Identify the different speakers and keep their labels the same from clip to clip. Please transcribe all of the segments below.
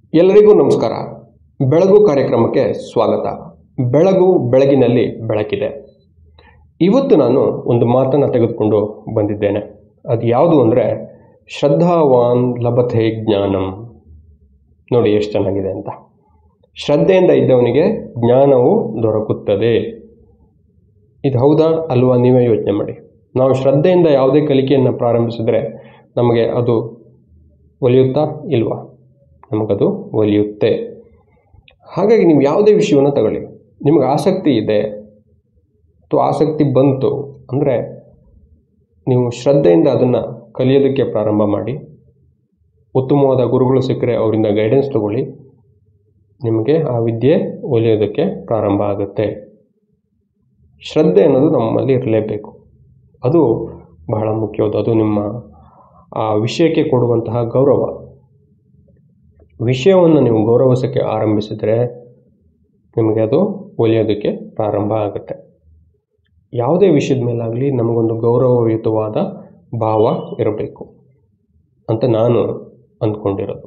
Speaker 1: ಎಲ್ಲರಿಗೂ ನಮಸ್ಕಾರ ಬೆಳಗು ಕಾರ್ಯಕ್ರಮಕ್ಕೆ ಸ್ವಾಗತ ಬೆಳಗು ಬೆಳಗಿನಲ್ಲಿ ಬೆಳಕಿದೆ ಇವತ್ತು ನಾನು ಒಂದು ಮಾತನ್ನು ತೆಗೆದುಕೊಂಡು ಬಂದಿದ್ದೇನೆ ಅದು ಯಾವುದು ಅಂದರೆ ಶ್ರದ್ಧಾವಾನ್ ಲಭತೆ ಜ್ಞಾನಂ ನೋಡಿ ಎಷ್ಟು ಚೆನ್ನಾಗಿದೆ ಅಂತ ಶ್ರದ್ಧೆಯಿಂದ ಇದ್ದವನಿಗೆ ಜ್ಞಾನವು ದೊರಕುತ್ತದೆ ಇದು ಹೌದಾ ಅಲ್ವಾ ನೀವೇ ಯೋಚನೆ ಮಾಡಿ ನಾವು ಶ್ರದ್ಧೆಯಿಂದ ಯಾವುದೇ ಕಲಿಕೆಯನ್ನು ಪ್ರಾರಂಭಿಸಿದರೆ ನಮಗೆ ಅದು ಒಲಿಯುತ್ತಾ ಇಲ್ವಾ ನಮಗದು ಒಲಿಯುತ್ತೆ ಹಾಗಾಗಿ ನೀವು ಯಾವುದೇ ವಿಷಯವನ್ನು ತಗೊಳ್ಳಿ ನಿಮಗೆ ಆಸಕ್ತಿ ಇದೆ ಅಥವಾ ಆಸಕ್ತಿ ಬಂತು ಅಂದರೆ ನೀವು ಶ್ರದ್ಧೆಯಿಂದ ಅದನ್ನು ಕಲಿಯೋದಕ್ಕೆ ಪ್ರಾರಂಭ ಮಾಡಿ ಉತ್ತಮವಾದ ಗುರುಗಳು ಸಿಕ್ಕರೆ ಅವರಿಂದ ಗೈಡೆನ್ಸ್ ತಗೊಳ್ಳಿ ನಿಮಗೆ ಆ ವಿದ್ಯೆ ಒಲಿಯೋದಕ್ಕೆ ಪ್ರಾರಂಭ ಆಗುತ್ತೆ ಶ್ರದ್ಧೆ ಅನ್ನೋದು ನಮ್ಮಲ್ಲಿ ಇರಲೇಬೇಕು ಅದು ಬಹಳ ಮುಖ್ಯವಾದ ಅದು ನಿಮ್ಮ ಆ ವಿಷಯಕ್ಕೆ ಕೊಡುವಂತಹ ಗೌರವ ವಿಷಯವನ್ನು ನೀವು ಗೌರವಿಸೋಕ್ಕೆ ಆರಂಭಿಸಿದರೆ ನಿಮಗೆ ಅದು ಒಲಿಯೋದಕ್ಕೆ ಪ್ರಾರಂಭ ಆಗುತ್ತೆ ಯಾವುದೇ ವಿಷಯದ ಮೇಲಾಗಲಿ ನಮಗೊಂದು ಗೌರವಯುತವಾದ ಭಾವ ಇರಬೇಕು ಅಂತ ನಾನು ಅಂದ್ಕೊಂಡಿರೋದು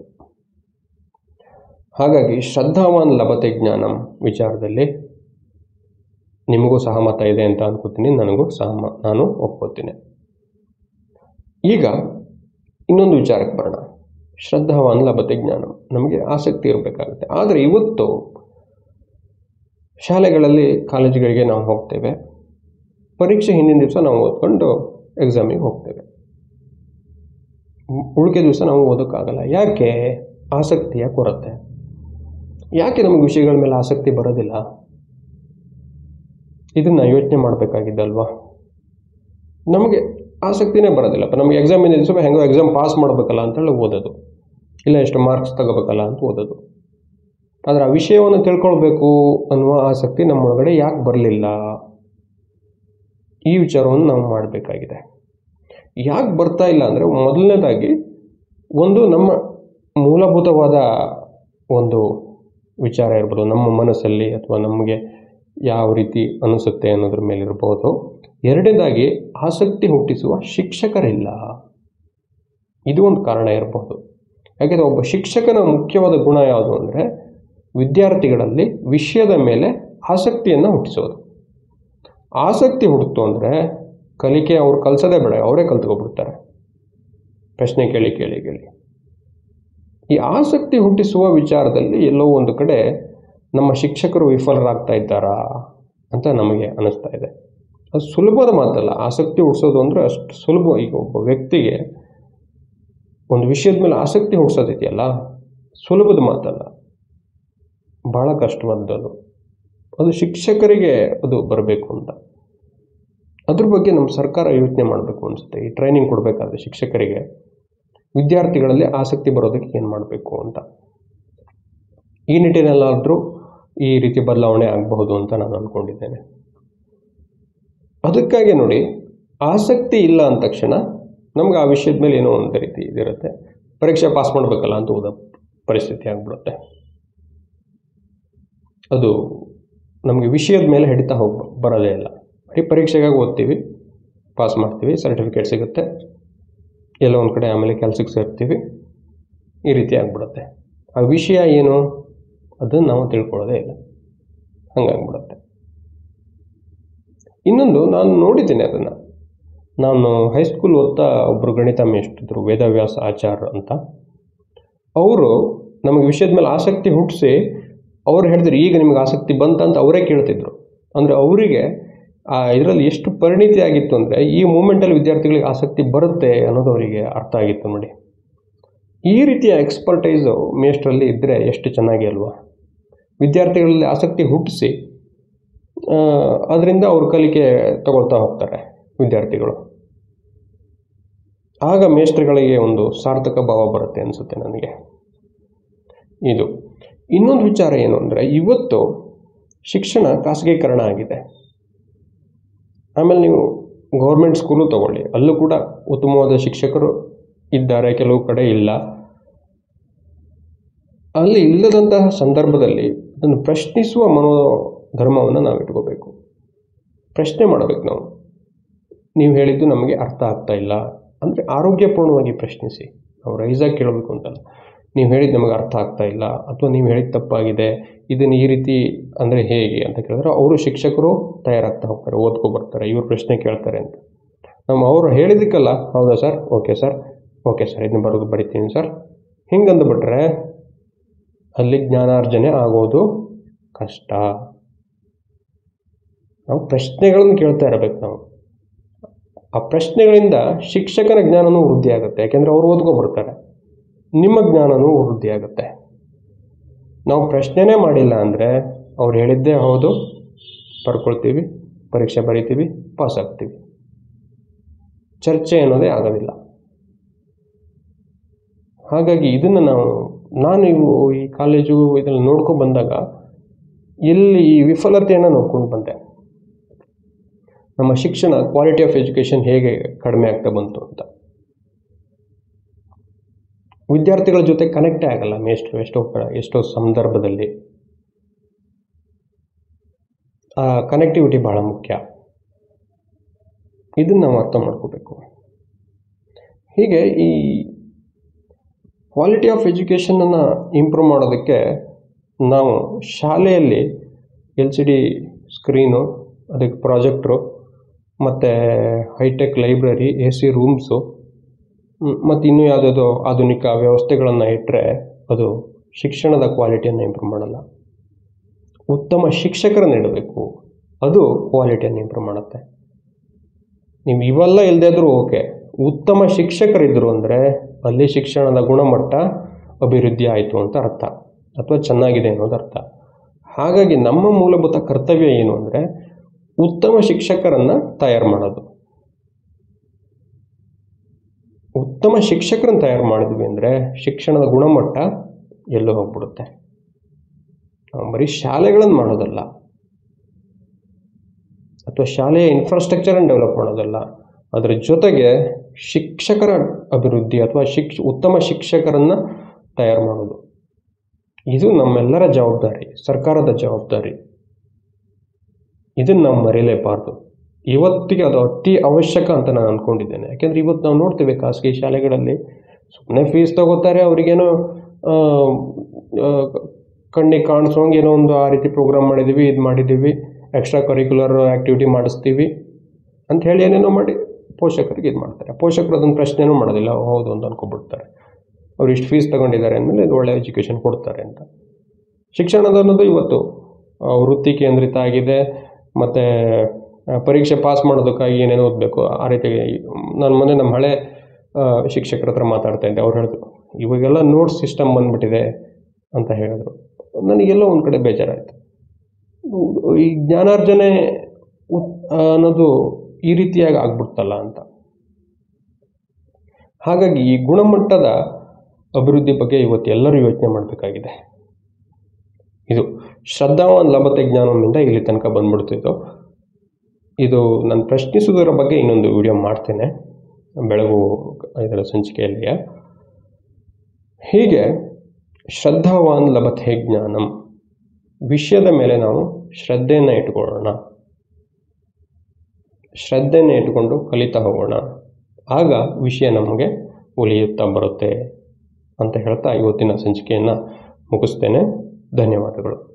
Speaker 1: ಹಾಗಾಗಿ ಶ್ರದ್ಧಾವಾನ್ ಲಭತೆ ಜ್ಞಾನಂ ವಿಚಾರದಲ್ಲಿ ನಿಮಗೂ ಸಹಮತ ಇದೆ ಅಂತ ಅನ್ಕೋತೀನಿ ನನಗೂ ಸಹಮ ನಾನು ಒಪ್ಕೋತೀನಿ ಈಗ ಇನ್ನೊಂದು ವಿಚಾರಕ್ಕೆ ಬರೋಣ ಶ್ರದ್ಧಾವಾನ್ ಲಭತೆ ಜ್ಞಾನಂ ನಮಗೆ ಆಸಕ್ತಿ ಇರಬೇಕಾಗುತ್ತೆ ಆದರೆ ಇವತ್ತು ಶಾಲೆಗಳಲ್ಲಿ ಕಾಲೇಜುಗಳಿಗೆ ನಾವು ಹೋಗ್ತೇವೆ ಪರೀಕ್ಷೆ ಹಿಂದಿನ ದಿವಸ ನಾವು ಓದ್ಕೊಂಡು ಎಕ್ಸಾಮಿಗೆ ಹೋಗ್ತೇವೆ ಉಳಿಕೆ ದಿವಸ ನಾವು ಓದೋಕ್ಕಾಗಲ್ಲ ಯಾಕೆ ಆಸಕ್ತಿಯ ಕೊರತೆ ಯಾಕೆ ನಮಗೆ ವಿಷಯಗಳ ಮೇಲೆ ಆಸಕ್ತಿ ಬರೋದಿಲ್ಲ ಇದನ್ನು ಯೋಚನೆ ಮಾಡಬೇಕಾಗಿದ್ದಲ್ವಾ ನಮಗೆ ಆಸಕ್ತಿನೇ ಬರೋದಿಲ್ಲ ನಮಗೆ ಎಕ್ಸಾಮಿನ ದಿವಸ ಹೆಂಗೋ ಎಕ್ಸಾಮ್ ಪಾಸ್ ಮಾಡಬೇಕಲ್ಲ ಅಂತೇಳಿ ಓದೋದು ಇಲ್ಲ ಎಷ್ಟು ಮಾರ್ಕ್ಸ್ ತಗೋಬೇಕಲ್ಲ ಅಂತ ಓದೋದು ಆದರೆ ಆ ವಿಷಯವನ್ನು ತಿಳ್ಕೊಳ್ಬೇಕು ಅನ್ನುವ ಆಸಕ್ತಿ ನಮ್ಮೊಳಗಡೆ ಯಾಕೆ ಬರಲಿಲ್ಲ ಈ ವಿಚಾರವನ್ನು ನಾವು ಮಾಡಬೇಕಾಗಿದೆ ಯಾಕೆ ಬರ್ತಾ ಇಲ್ಲ ಅಂದರೆ ಮೊದಲನೇದಾಗಿ ಒಂದು ನಮ್ಮ ಮೂಲಭೂತವಾದ ಒಂದು ವಿಚಾರ ಇರ್ಬೋದು ನಮ್ಮ ಮನಸ್ಸಲ್ಲಿ ಅಥವಾ ನಮಗೆ ಯಾವ ರೀತಿ ಅನಿಸುತ್ತೆ ಅನ್ನೋದ್ರ ಮೇಲಿರ್ಬೋದು ಎರಡನೇದಾಗಿ ಆಸಕ್ತಿ ಹುಟ್ಟಿಸುವ ಶಿಕ್ಷಕರಿಲ್ಲ ಇದು ಒಂದು ಕಾರಣ ಇರಬಹುದು ಯಾಕೆಂದರೆ ಒಬ್ಬ ಶಿಕ್ಷಕನ ಮುಖ್ಯವಾದ ಗುಣ ಯಾವುದು ಅಂದರೆ ವಿದ್ಯಾರ್ಥಿಗಳಲ್ಲಿ ವಿಷಯದ ಮೇಲೆ ಆಸಕ್ತಿಯನ್ನು ಹುಟ್ಟಿಸೋದು ಆಸಕ್ತಿ ಹುಟ್ಟಿತು ಅಂದರೆ ಕಲಿಕೆ ಅವ್ರು ಕಲಿಸೋದೇ ಬೇಡ ಅವರೇ ಕಲ್ತ್ಕೊಬಿಡ್ತಾರೆ ಪ್ರಶ್ನೆ ಕೇಳಿ ಕೇಳಿ ಕೇಳಿ ಈ ಆಸಕ್ತಿ ಹುಟ್ಟಿಸುವ ವಿಚಾರದಲ್ಲಿ ಎಲ್ಲೋ ಒಂದು ಕಡೆ ನಮ್ಮ ಶಿಕ್ಷಕರು ವಿಫಲರಾಗ್ತಾ ಇದ್ದಾರಾ ಅಂತ ನಮಗೆ ಅನ್ನಿಸ್ತಾ ಇದೆ ಅದು ಸುಲಭದ ಮಾತಲ್ಲ ಆಸಕ್ತಿ ಹುಟ್ಟಿಸೋದು ಅಂದರೆ ಅಷ್ಟು ಸುಲಭ ಈಗ ಒಬ್ಬ ವ್ಯಕ್ತಿಗೆ ಒಂದು ವಿಷಯದ ಮೇಲೆ ಆಸಕ್ತಿ ಹುಟ್ಟಿಸೋದಿದೆಯಲ್ಲ ಸುಲಭದ ಮಾತಲ್ಲ ಭಾಳ ಕಷ್ಟವಾದದ್ದು ಅದು ಅದು ಶಿಕ್ಷಕರಿಗೆ ಅದು ಬರಬೇಕು ಅಂತ ಅದ್ರ ಬಗ್ಗೆ ನಮ್ಮ ಸರ್ಕಾರ ಯೋಚನೆ ಮಾಡಬೇಕು ಅನಿಸುತ್ತೆ ಈ ಟ್ರೈನಿಂಗ್ ಕೊಡಬೇಕಾದ್ರೆ ಶಿಕ್ಷಕರಿಗೆ ವಿದ್ಯಾರ್ಥಿಗಳಲ್ಲಿ ಆಸಕ್ತಿ ಬರೋದಕ್ಕೆ ಏನು ಮಾಡಬೇಕು ಅಂತ ಈ ನಿಟ್ಟಿನಲ್ಲಾದರೂ ಈ ರೀತಿ ಬದಲಾವಣೆ ಆಗಬಹುದು ಅಂತ ನಾನು ಅಂದ್ಕೊಂಡಿದ್ದೇನೆ ಅದಕ್ಕಾಗಿ ನೋಡಿ ಆಸಕ್ತಿ ಇಲ್ಲ ಅಂದ ತಕ್ಷಣ ನಮ್ಗೆ ಆ ವಿಷಯದ ಮೇಲೆ ಏನೋ ಒಂದು ರೀತಿ ಇದಿರುತ್ತೆ ಪರೀಕ್ಷೆ ಪಾಸ್ ಮಾಡಬೇಕಲ್ಲ ಅಂತ ಓದೋ ಪರಿಸ್ಥಿತಿ ಆಗಿಬಿಡುತ್ತೆ ಅದು ನಮಗೆ ವಿಷಯದ ಮೇಲೆ ಹಿಡಿತಾ ಹೋಗಿ ಬರೋದೇ ಇಲ್ಲ ಬರೀ ಪರೀಕ್ಷೆಗಾಗಿ ಓದ್ತೀವಿ ಪಾಸ್ ಮಾಡ್ತೀವಿ ಸರ್ಟಿಫಿಕೇಟ್ ಸಿಗುತ್ತೆ ಎಲ್ಲೋ ಒಂದು ಕಡೆ ಆಮೇಲೆ ಕೆಲಸಕ್ಕೆ ಸೇರ್ತೀವಿ ಈ ರೀತಿ ಆಗಿಬಿಡುತ್ತೆ ಆ ವಿಷಯ ಏನು ಅದನ್ನು ನಾವು ತಿಳ್ಕೊಳ್ಳೋದೇ ಇಲ್ಲ ಹಂಗಾಗ್ಬಿಡುತ್ತೆ ಇನ್ನೊಂದು ನಾನು ನೋಡಿದ್ದೀನಿ ಅದನ್ನು ನಾನು ಹೈಸ್ಕೂಲ್ ಓದ್ತಾ ಒಬ್ಬರು ಗಣಿತ ಮೇಷ್ಟ್ರು ವೇದವ್ಯಾಸ ಆಚಾರ್ ಅಂತ ಅವರು ನಮಗೆ ವಿಷಯದ ಮೇಲೆ ಆಸಕ್ತಿ ಹುಟ್ಟಿಸಿ ಅವ್ರು ಹೇಳಿದ್ರು ಈಗ ನಿಮಗೆ ಆಸಕ್ತಿ ಬಂತಂತ ಅವರೇ ಕೇಳ್ತಿದ್ರು ಅಂದರೆ ಅವರಿಗೆ ಆ ಇದರಲ್ಲಿ ಎಷ್ಟು ಪರಿಣಿತಿ ಆಗಿತ್ತು ಅಂದರೆ ಈ ಮೂಮೆಂಟಲ್ಲಿ ವಿದ್ಯಾರ್ಥಿಗಳಿಗೆ ಆಸಕ್ತಿ ಬರುತ್ತೆ ಅನ್ನೋದು ಅವರಿಗೆ ಅರ್ಥ ಆಗಿತ್ತು ನೋಡಿ ಈ ರೀತಿಯ ಎಕ್ಸ್ಪರ್ಟೈಸು ಮೇಷ್ಟ್ರಲ್ಲಿ ಇದ್ದರೆ ಎಷ್ಟು ಚೆನ್ನಾಗಿ ಅಲ್ವಾ ವಿದ್ಯಾರ್ಥಿಗಳಲ್ಲಿ ಆಸಕ್ತಿ ಹುಟ್ಟಿಸಿ ಅದರಿಂದ ಅವ್ರ ಕಲಿಕೆ ತಗೊಳ್ತಾ ಹೋಗ್ತಾರೆ ವಿದ್ಯಾರ್ಥಿಗಳು ಆಗ ಮೇಷ್ಟ್ರುಗಳಿಗೆ ಒಂದು ಸಾರ್ಥಕ ಭಾವ ಬರುತ್ತೆ ಅನಿಸುತ್ತೆ ನನಗೆ ಇದು ಇನ್ನೊಂದು ವಿಚಾರ ಏನು ಅಂದರೆ ಇವತ್ತು ಶಿಕ್ಷಣ ಖಾಸಗೀಕರಣ ಆಗಿದೆ ಆಮೇಲೆ ನೀವು ಗೌರ್ಮೆಂಟ್ ಸ್ಕೂಲು ತಗೊಳ್ಳಿ ಅಲ್ಲೂ ಕೂಡ ಉತ್ತಮವಾದ ಶಿಕ್ಷಕರು ಇದ್ದಾರೆ ಕೆಲವು ಕಡೆ ಇಲ್ಲ ಅಲ್ಲಿ ಇಲ್ಲದಂತಹ ಸಂದರ್ಭದಲ್ಲಿ ಅದನ್ನು ಪ್ರಶ್ನಿಸುವ ಮನೋಧರ್ಮವನ್ನು ನಾವು ಇಟ್ಕೋಬೇಕು ಪ್ರಶ್ನೆ ಮಾಡಬೇಕು ನಾವು ನೀವು ಹೇಳಿದ್ದು ನಮಗೆ ಅರ್ಥ ಆಗ್ತಾ ಇಲ್ಲ ಅಂದರೆ ಆರೋಗ್ಯಪೂರ್ಣವಾಗಿ ಪ್ರಶ್ನಿಸಿ ನಾವು ರೈಸಾಗಿ ಕೇಳಬೇಕು ಅಂತಲ್ಲ ನೀವು ಹೇಳಿದ್ದು ನಮಗೆ ಅರ್ಥ ಆಗ್ತಾ ಇಲ್ಲ ಅಥವಾ ನೀವು ಹೇಳಿದ ತಪ್ಪಾಗಿದೆ ಇದನ್ನು ಈ ರೀತಿ ಅಂದರೆ ಹೇಗೆ ಅಂತ ಕೇಳಿದ್ರೆ ಅವರು ಶಿಕ್ಷಕರು ತಯಾರಾಗ್ತಾ ಹೋಗ್ತಾರೆ ಓದ್ಕೊ ಬರ್ತಾರೆ ಇವ್ರು ಪ್ರಶ್ನೆ ಕೇಳ್ತಾರೆ ಅಂತ ನಮ್ಮ ಅವರು ಹೇಳಿದ್ದಕ್ಕಲ್ಲ ಹೌದಾ sir okay sir okay sir ಇದನ್ನ ಬರೋದು ಬರಿತೀನಿ ಸರ್ ಹಿಂಗಂದುಬಿಟ್ರೆ ಅಲ್ಲಿ ಜ್ಞಾನಾರ್ಜನೆ ಆಗೋದು ಕಷ್ಟ ನಾವು ಪ್ರಶ್ನೆಗಳನ್ನು ಕೇಳ್ತಾ ಇರಬೇಕು ನಾವು ಆ ಪ್ರಶ್ನೆಗಳಿಂದ ಶಿಕ್ಷಕನ ಜ್ಞಾನನೂ ವೃದ್ಧಿ ಆಗುತ್ತೆ ಯಾಕೆಂದರೆ ಅವರು ಓದ್ಕೊ ಬರ್ತಾರೆ ನಿಮ್ಮ ಜ್ಞಾನನೂ ವೃದ್ಧಿ ಆಗುತ್ತೆ ನಾವು ಪ್ರಶ್ನೆನೇ ಮಾಡಿಲ್ಲ ಅಂದರೆ ಅವ್ರು ಹೇಳಿದ್ದೇ ಹೌದು ಬರ್ಕೊಳ್ತೀವಿ ಪರೀಕ್ಷೆ ಬರಿತೀವಿ ಪಾಸ್ ಆಗ್ತೀವಿ ಚರ್ಚೆ ಅನ್ನೋದೇ ಆಗೋದಿಲ್ಲ ಹಾಗಾಗಿ ಇದನ್ನು ನಾವು ನಾನು ಇವು ಈ ಕಾಲೇಜು ಇದನ್ನು ನೋಡ್ಕೊಂಡು ಬಂದಾಗ ಎಲ್ಲಿ ಈ ವಿಫಲತೆಯನ್ನು ನೋಡ್ಕೊಂಡು ಬಂದೆ ನಮ್ಮ ಶಿಕ್ಷಣ ಕ್ವಾಲಿಟಿ ಆಫ್ ಎಜುಕೇಷನ್ ಹೇಗೆ ಕಡಿಮೆ ಆಗ್ತಾ ಬಂತು ಅಂತ ವಿದ್ಯಾರ್ಥಿಗಳ ಜೊತೆ ಕನೆಕ್ಟೇ ಆಗಲ್ಲ ಮೇಷ್ಟ್ರು ಎಷ್ಟೋ ಕ- ಎಷ್ಟೋ ಸಂದರ್ಭದಲ್ಲಿ ಆ ಕನೆಕ್ಟಿವಿಟಿ ಭಾಳ ಮುಖ್ಯ ಇದನ್ನು ನಾವು ಅರ್ಥ ಮಾಡ್ಕೋಬೇಕು ಹೀಗೆ ಈ ಕ್ವಾಲಿಟಿ ಆಫ್ ಎಜುಕೇಷನನ್ನು ಇಂಪ್ರೂವ್ ಮಾಡೋದಕ್ಕೆ ನಾವು ಶಾಲೆಯಲ್ಲಿ ಎಲ್ ಸಿ ಡಿ ಸ್ಕ್ರೀನು ಅದಕ್ಕೆ ಪ್ರಾಜೆಕ್ಟ್ರು ಮತ್ತು hitech library A C rooms ಮತ್ತು ಇನ್ನೂ ಯಾವುದಾದ್ರು ಆಧುನಿಕ ವ್ಯವಸ್ಥೆಗಳನ್ನು ಇಟ್ಟರೆ ಅದು ಶಿಕ್ಷಣದ ಕ್ವಾಲಿಟಿಯನ್ನು ಇಂಪ್ರೂವ್ ಮಾಡಲ್ಲ ಉತ್ತಮ ಶಿಕ್ಷಕರನ್ನು ಇಡಬೇಕು ಅದು ಕ್ವಾಲಿಟಿಯನ್ನು ಇಂಪ್ರೂವ್ ಮಾಡುತ್ತೆ ನೀವು ಇವೆಲ್ಲ ಇಲ್ಲದೇ ಇದ್ರೂ ಓಕೆ ಉತ್ತಮ ಶಿಕ್ಷಕರಿದ್ದರು ಅಂದರೆ ಅಲ್ಲಿ ಶಿಕ್ಷಣದ ಗುಣಮಟ್ಟ ಅಭಿವೃದ್ಧಿ ಆಯಿತು ಅಂತ ಅರ್ಥ ಅಥವಾ ಚೆನ್ನಾಗಿದೆ ಅನ್ನೋದು ಅರ್ಥ ಹಾಗಾಗಿ ನಮ್ಮ ಮೂಲಭೂತ ಕರ್ತವ್ಯ ಏನು ಅಂದರೆ ಉತ್ತಮ ಶಿಕ್ಷಕರನ್ನು ತಯಾರು ಮಾಡೋದು ಉತ್ತಮ ಶಿಕ್ಷಕರನ್ನು ತಯಾರು ಮಾಡಿದ್ವಿ ಅಂದರೆ ಶಿಕ್ಷಣದ ಗುಣಮಟ್ಟ ಎಲ್ಲೋ ಹೋಗ್ಬಿಡುತ್ತೆ ನಾವು ಬರೀ ಶಾಲೆಗಳನ್ನು ಮಾಡೋದಲ್ಲ ಅಥವಾ ಶಾಲೆಯ ಇನ್ಫ್ರಾಸ್ಟ್ರಕ್ಚರನ್ನು ಡೆವಲಪ್ ಮಾಡೋದಲ್ಲ ಅದರ ಜೊತೆಗೆ ಶಿಕ್ಷಕರ ಅಭಿವೃದ್ಧಿ ಅಥವಾ ಶಿಕ್ಷ ಉತ್ತಮ ಶಿಕ್ಷಕರನ್ನು ತಯಾರು ಮಾಡೋದು ಇದು ನಮ್ಮೆಲ್ಲರ ಜವಾಬ್ದಾರಿ ಸರ್ಕಾರದ ಜವಾಬ್ದಾರಿ ಇದನ್ನು ನಾವು ಮರೆಯಲೇಬಾರ್ದು ಇವತ್ತಿಗೆ ಅದು ಅತಿ ಅವಶ್ಯಕ ಅಂತ ನಾನು ಅಂದ್ಕೊಂಡಿದ್ದೇನೆ ಯಾಕೆಂದರೆ ಇವತ್ತು ನಾವು ನೋಡ್ತೇವೆ ಖಾಸಗಿ ಶಾಲೆಗಳಲ್ಲಿ ಸುಮ್ಮನೆ ಫೀಸ್ ತಗೋತಾರೆ ಅವರಿಗೇನೋ ಆ, ಆ, ಕಣ್ಣಿಗೆ ಕಾಣಿಸೋಂಗೆ ಏನೋ ಒಂದು ಆ ರೀತಿ ಪ್ರೋಗ್ರಾಮ್ ಮಾಡಿದ್ದೀವಿ ಇದು ಮಾಡಿದ್ದೀವಿ ಎಕ್ಸ್ಟ್ರಾ ಕರಿಕ್ಯುಲರ್ ಆ್ಯಕ್ಟಿವಿಟಿ ಮಾಡಿಸ್ತೀವಿ ಅಂತ ಹೇಳಿ ಏನೇನೋ ಮಾಡಿ ಪೋಷಕರಿಗೆ ಇದು ಮಾಡ್ತಾರೆ ಪೋಷಕರು ಅದನ್ನು ಪ್ರಶ್ನೆನೂ ಮಾಡೋದಿಲ್ಲ ಹೌದು ಅಂತ ಅನ್ಕೊಬಿಡ್ತಾರೆ ಅವ್ರು ಇಷ್ಟು ಫೀಸ್ ತಗೊಂಡಿದ್ದಾರೆ ಅಂದಮೇಲೆ ಇದು ಒಳ್ಳೆ ಎಜುಕೇಷನ್ ಕೊಡ್ತಾರೆ ಅಂತ ಶಿಕ್ಷಣದ ಅನ್ನೋದು ಇವತ್ತು ಆ, ವೃತ್ತಿ ಕೇಂದ್ರಿತ ಆಗಿದೆ ಮತ್ತು ಪರೀಕ್ಷೆ ಪಾಸ್ ಮಾಡೋದಕ್ಕಾಗಿ ಏನೇನೋ ಓದಬೇಕು ಆ ರೀತಿ ನಾನು ಮೊನ್ನೆ ನಮ್ಮ ಹಳೆ ಆ, ಶಿಕ್ಷಕರ ಹತ್ರ ಮಾತಾಡ್ತಾ ಇದ್ದೆ ಅವ್ರು ಹೇಳಿದ್ರು ಇವಾಗೆಲ್ಲ ನೋಟ್ಸ್ ಸಿಸ್ಟಮ್ ಬಂದ್ಬಿಟ್ಟಿದೆ ಅಂತ ಹೇಳಿದ್ರು ನನಗೆಲ್ಲೋ ಒಂದು ಕಡೆ ಬೇಜಾರಾಯಿತು ಈ ಜ್ಞಾನಾರ್ಜನೆ ಉತ್- ಅನ್ನೋದು ಈ ರೀತಿಯಾಗಿ ಆಗ್ಬಿಡ್ತಲ್ಲ ಅಂತ ಹಾಗಾಗಿ ಈ ಗುಣಮಟ್ಟದ ಅಭಿವೃದ್ಧಿ ಬಗ್ಗೆ ಇವತ್ತು ಎಲ್ಲರೂ ಯೋಚನೆ ಮಾಡಬೇಕಾಗಿದೆ ಇದು ಶ್ರದ್ಧಾವಾನ್ ಲಭತೆ ಜ್ಞಾನದಿಂದ ಇಲ್ಲಿ ತನಕ ಬಂದ್ಬಿಡ್ತಿತ್ತು ಇದು ನಾನು ಪ್ರಶ್ನಿಸುವುದರ ಬಗ್ಗೆ ಇನ್ನೊಂದು ವಿಡಿಯೋ ಮಾಡ್ತೇನೆ ಬೆಳಗು ಇದರ ಸಂಚಿಕೆಯಲ್ಲಿಯ ಹೀಗೆ ಶ್ರದ್ಧಾವಾನ್ ಲಭತೆ ಜ್ಞಾನಂ ವಿಷಯದ ಮೇಲೆ ನಾವು ಶ್ರದ್ಧೆಯನ್ನು ಇಟ್ಕೊಳ್ಳೋಣ ಶ್ರದ್ಧೆಯನ್ನು ಇಟ್ಟುಕೊಂಡು ಕಲಿತಾ ಹೋಗೋಣ ಆಗ ವಿಷಯ ನಮಗೆ ಉಳಿಯುತ್ತಾ ಬರುತ್ತೆ ಅಂತ ಹೇಳ್ತಾ ಇವತ್ತಿನ ಸಂಚಿಕೆಯನ್ನು ಮುಗಿಸ್ತೇನೆ ಧನ್ಯವಾದಗಳು